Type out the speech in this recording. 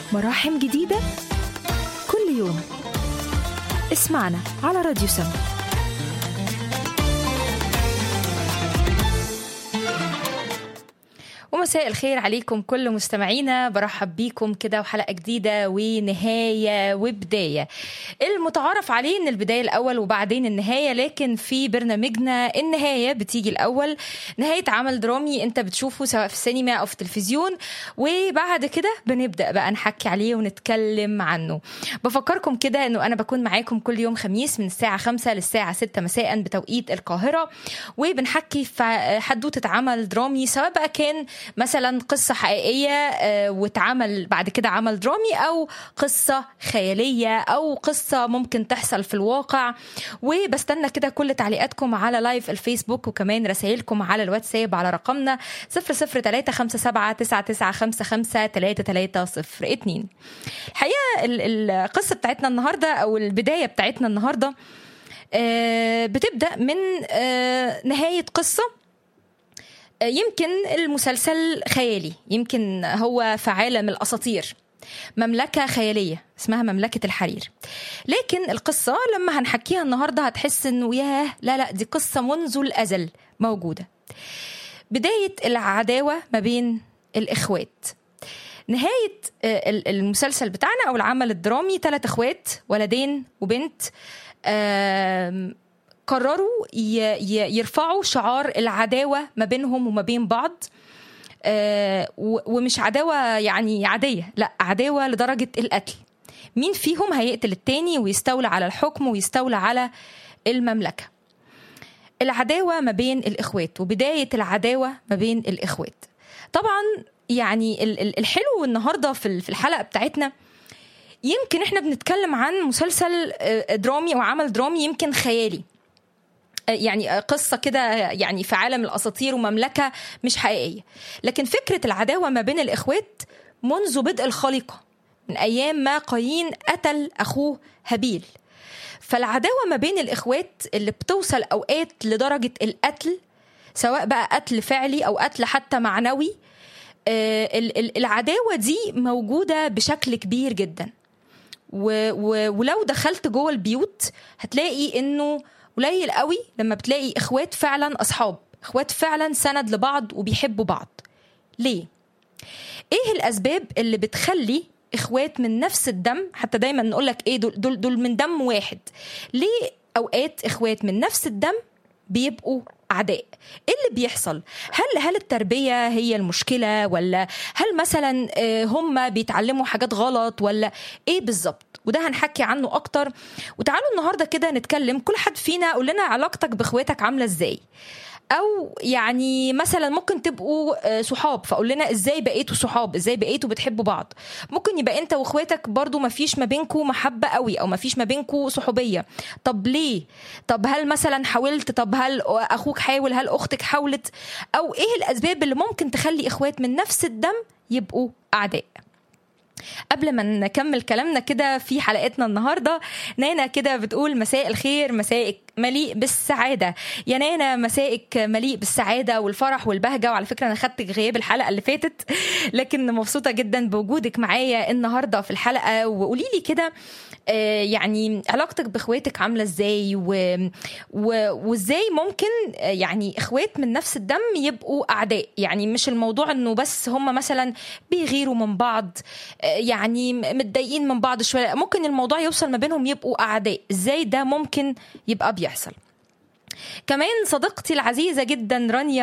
مراحم جديدة كل يوم اسمعنا على راديو سما ومساء الخير عليكم كل مستمعينا برحب بيكم كده وحلقة جديدة ونهاية وبداية المتعارف عليه ان البداية الأول وبعدين النهاية لكن في برنامجنا النهاية بتيجي الأول نهاية عمل درامي انت بتشوفه سواء في السينما أو في التلفزيون وبعد كده بنبدأ بقى نحكي عليه ونتكلم عنه بفكركم كده انه انا بكون معاكم كل يوم خميس من الساعة 5 للساعة 6 مساء بتوقيت القاهرة وبنحكي في حدوتة عمل درامي سواء بقى كان مثلا قصة حقيقية آه، واتعمل بعد كده عمل درامي أو قصة خيالية أو قصة ممكن تحصل في الواقع وبستنى كده كل تعليقاتكم على لايف الفيسبوك وكمان رسائلكم على الواتساب على رقمنا 0035799553302 الحقيقة ال- القصة بتاعتنا النهاردة أو البداية بتاعتنا النهاردة آه، بتبدأ من آه، نهاية قصة يمكن المسلسل خيالي يمكن هو في عالم الاساطير مملكة خيالية اسمها مملكة الحرير لكن القصة لما هنحكيها النهاردة هتحس انه ياه لا لا دي قصة منذ الأزل موجودة بداية العداوة ما بين الإخوات نهاية آه، ال- المسلسل بتاعنا أو العمل الدرامي ثلاث إخوات ولدين وبنت آم، قرروا ي- ي- يرفعوا شعار العداوة ما بينهم وما بين بعض آه، و- ومش عداوة يعني عادية لا عداوة لدرجة القتل مين فيهم هيقتل التاني ويستولى على الحكم ويستولى على المملكة العداوة ما بين الإخوات وبداية العداوة ما بين الإخوات طبعا يعني ال- ال- الحلو النهاردة في ال- في الحلقة بتاعتنا يمكن احنا بنتكلم عن مسلسل آه، درامي او عمل درامي يمكن خيالي آه، يعني آه، قصه كده يعني في عالم الاساطير ومملكه مش حقيقيه لكن فكره العداوه ما بين الاخوات منذ بدء الخليقه من ايام ما قايين قتل اخوه هابيل فالعداوه ما بين الاخوات اللي بتوصل اوقات لدرجه القتل سواء بقى قتل فعلي او قتل حتى معنوي آه، ال- ال- العداوه دي موجوده بشكل كبير جدا و و ولو دخلت جوه البيوت هتلاقي انه قليل قوي لما بتلاقي اخوات فعلا اصحاب اخوات فعلا سند لبعض وبيحبوا بعض ليه ايه الاسباب اللي بتخلي اخوات من نفس الدم حتى دايما نقول لك ايه دول, دول دول من دم واحد ليه اوقات اخوات من نفس الدم بيبقوا اعداء ايه اللي بيحصل هل هل التربيه هي المشكله ولا هل مثلا آه، هم بيتعلموا حاجات غلط ولا ايه بالظبط وده هنحكي عنه اكتر وتعالوا النهارده كده نتكلم كل حد فينا قول لنا علاقتك باخواتك عامله ازاي او يعني مثلا ممكن تبقوا آه، صحاب فقول لنا ازاي بقيتوا صحاب ازاي بقيتوا بتحبوا بعض ممكن يبقى انت واخواتك برضو ما فيش ما بينكم محبه قوي او ما فيش ما بينكم صحوبيه طب ليه طب هل مثلا حاولت طب هل اخوك حاول هل اختك حاولت او ايه الاسباب اللي ممكن تخلي اخوات من نفس الدم يبقوا اعداء قبل ما نكمل كلامنا كده في حلقتنا النهارده نانا كده بتقول مساء الخير مسائك مليء بالسعاده يا نانا مسائك مليء بالسعاده والفرح والبهجه وعلى فكره انا خدت غياب الحلقه اللي فاتت لكن مبسوطه جدا بوجودك معايا النهارده في الحلقه وقولي لي كده آه، يعني علاقتك باخواتك عامله ازاي و... و... وازاي ممكن آه، يعني اخوات من نفس الدم يبقوا اعداء يعني مش الموضوع انه بس هم مثلا بيغيروا من بعض آه، يعني متضايقين من بعض شويه ممكن الموضوع يوصل ما بينهم يبقوا اعداء ازاي ده ممكن يبقى بيحصل كمان صديقتي العزيزه جدا رانيا